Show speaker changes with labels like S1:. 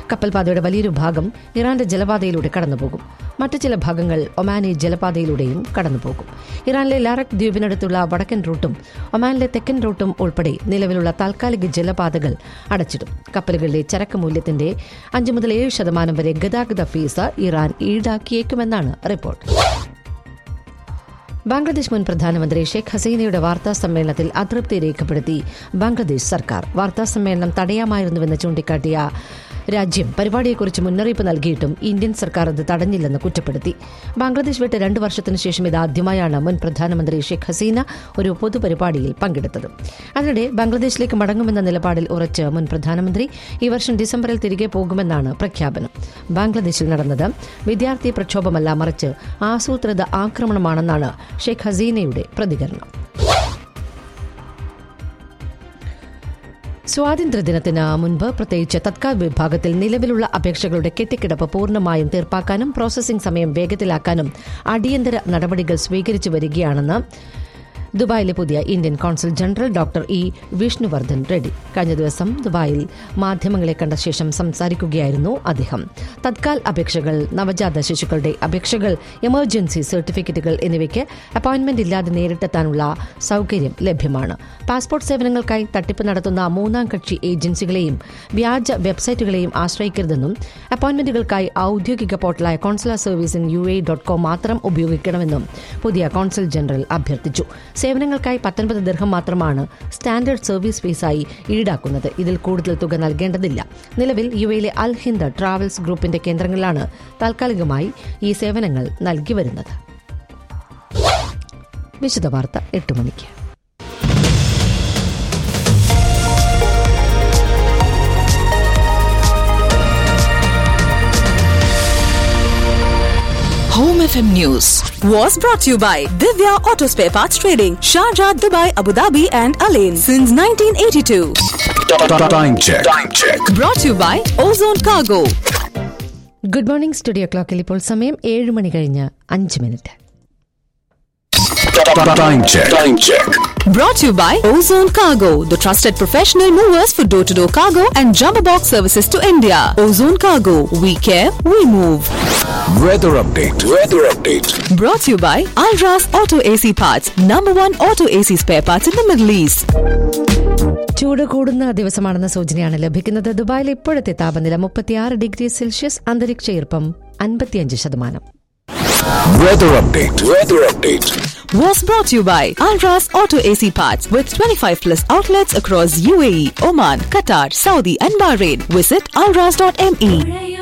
S1: കപ്പൽപാതയുടെ വലിയൊരു ഭാഗം ഇറാന്റെ ജലപാതയിലൂടെ കടന്നുപോകും മറ്റു ചില ഭാഗങ്ങൾ ഒമാനി ജലപാതയിലൂടെയും കടന്നുപോകും ഇറാനിലെ ലാറക് ദ്വീപിനടുത്തുള്ള വടക്കൻ റൂട്ടും ഒമാനിലെ തെക്കൻ റൂട്ടും ഉൾപ്പെടെ നിലവിലുള്ള താൽക്കാലിക ജലപാതകൾ അടച്ചിടും കപ്പലുകളിലെ ചരക്ക് മൂല്യത്തിന്റെ അഞ്ച് മുതൽ ഏഴ് ശതമാനം വരെ ഗതാഗത ഫീസ് ഇറാൻ ഈടാക്കിയേക്കുമെന്നാണ് റിപ്പോർട്ട് ബംഗ്ലാദേശ് മുൻ പ്രധാനമന്ത്രി ഷെയ്ഖ് ഹസീനയുടെ വാർത്താ സമ്മേളനത്തിൽ അതൃപ്തി രേഖപ്പെടുത്തി ബംഗ്ലാദേശ് സർക്കാർ വാർത്താ സമ്മേളനം തടയാമായിരുന്നുവെന്ന് ചൂണ്ടിക്കാട്ടിയ രാജ്യം പരിപാടിയെക്കുറിച്ച് മുന്നറിയിപ്പ് നൽകിയിട്ടും ഇന്ത്യൻ സർക്കാർ അത് തടഞ്ഞില്ലെന്ന് കുറ്റപ്പെടുത്തി ബംഗ്ലാദേശ് വിട്ട് രണ്ടു വർഷത്തിനു ശേഷം ഇതാദ്യമായാണ് മുൻ പ്രധാനമന്ത്രി ഷെയ്ഖ് ഹസീന ഒരു പൊതുപരിപാടിയിൽ പങ്കെടുത്തത് അതിനിടെ ബംഗ്ലാദേശിലേക്ക് മടങ്ങുമെന്ന നിലപാടിൽ ഉറച്ച് മുൻ പ്രധാനമന്ത്രി ഈ വർഷം ഡിസംബറിൽ തിരികെ പോകുമെന്നാണ് പ്രഖ്യാപനം ബംഗ്ലാദേശിൽ നടന്നത് വിദ്യാർത്ഥി പ്രക്ഷോഭമല്ല മറിച്ച് ആസൂത്രിത ആക്രമണമാണെന്നാണ് ഷെയ്ഖ് ഹസീനയുടെ പ്രതികരണം സ്വാതന്ത്ര്യദിനത്തിന് മുൻപ് പ്രത്യേകിച്ച് തത്കാൽ വിഭാഗത്തിൽ നിലവിലുള്ള അപേക്ഷകളുടെ കെട്ടിക്കിടപ്പ് പൂർണ്ണമായും തീർപ്പാക്കാനും പ്രോസസ്സിംഗ് സമയം വേഗത്തിലാക്കാനും അടിയന്തര നടപടികൾ സ്വീകരിച്ചു വരികയാണെന്ന് ദുബായിലെ പുതിയ Indian consul general doctor E Vishnuvardhan Reddy കഴിഞ്ഞ ദിവസം ദുബായിൽ മാധ്യമങ്ങളെ കണ്ട ശേഷം സംസാരിക്കുകയായിരുന്നു അദ്ദേഹം തത്കാൽ അപേക്ഷകൾ നവജാത ശിശുക്കളുടെ അപേക്ഷകൾ എമർജൻസി സർട്ടിഫിക്കറ്റുകൾ എന്നിവയ്ക്ക് അപ്പോയിന്റ്മെന്റ് ഇല്ലാതെ നേരിട്ടെത്താനുള്ള സൌകര്യം ലഭ്യമാണ് പാസ്പോർട്ട് സേവനങ്ങൾക്കായി തട്ടിപ്പ് നടത്തുന്ന മൂന്നാം കക്ഷി ഏജൻസികളെയും വ്യാജ വെബ്സൈറ്റുകളെയും ആശ്രയിക്കരുതെന്നും അപ്പോയിന്റ്മെന്റുകൾക്കായി ഔദ്യോഗിക പോർട്ടലായ consular service in U A dot com മാത്രം ഉപയോഗിക്കണമെന്നും പുതിയ കോൺസുൽ ജനറൽ അഭ്യർത്ഥിച്ചു സേവനങ്ങൾക്കായി പത്തൊൻപത് ദീർഘം മാത്രമാണ് സ്റ്റാൻഡേർഡ് സർവീസ് ഫീസായി ഈടാക്കുന്നത് ഇതിൽ കൂടുതൽ തുക നൽകേണ്ടതില്ല നിലവിൽ യു എയിലെ അൽ ഹിന്ദ് ട്രാവൽസ് ഗ്രൂപ്പിന്റെ കേന്ദ്രങ്ങളിലാണ് താൽക്കാലികമായി ഈ സേവനങ്ങൾ നൽകി വരുന്നത് വിശദവാർത്ത എട്ട് മണിക്ക്
S2: Home FM News was brought to you by Divya Auto Spare Parts Trading, Sharjah, Dubai, Abu Dhabi, and Alain since 1982.
S3: Time check. Time check.
S2: Brought to you by Ozone Cargo.
S1: Good morning studio ക്ലോക്കിൽ ഇപ്പോൾ സമയം ഏഴ് മണി കഴിഞ്ഞ് അഞ്ച് minute
S3: Time check. Time check.
S2: Brought to you by Ozone Cargo, the trusted professional movers for door to door cargo and jumbo box services to India. Ozone Cargo, we care, we move.
S3: Weather update. Weather update.
S2: Brought to you by Alras Auto AC Parts, number one auto AC spare parts in the Middle East.
S1: ചൂട് കൂടുന്ന ദിവസമാണെന്ന സൂചനയാണ് ലഭിക്കുന്നത് ദുബായിലെ ഇപ്പോഴത്തെ താപനില മുപ്പത്തിയാറ് degree Celsius അന്തരീക്ഷ ഈർപ്പം അൻപത്തിയഞ്ച് ശതമാനം
S3: Weather update. Weather update.
S2: Was brought to you by Alras Auto AC Parts with 25 plus outlets across UAE, Oman, Qatar, Saudi, and Bahrain. Visit alras.me.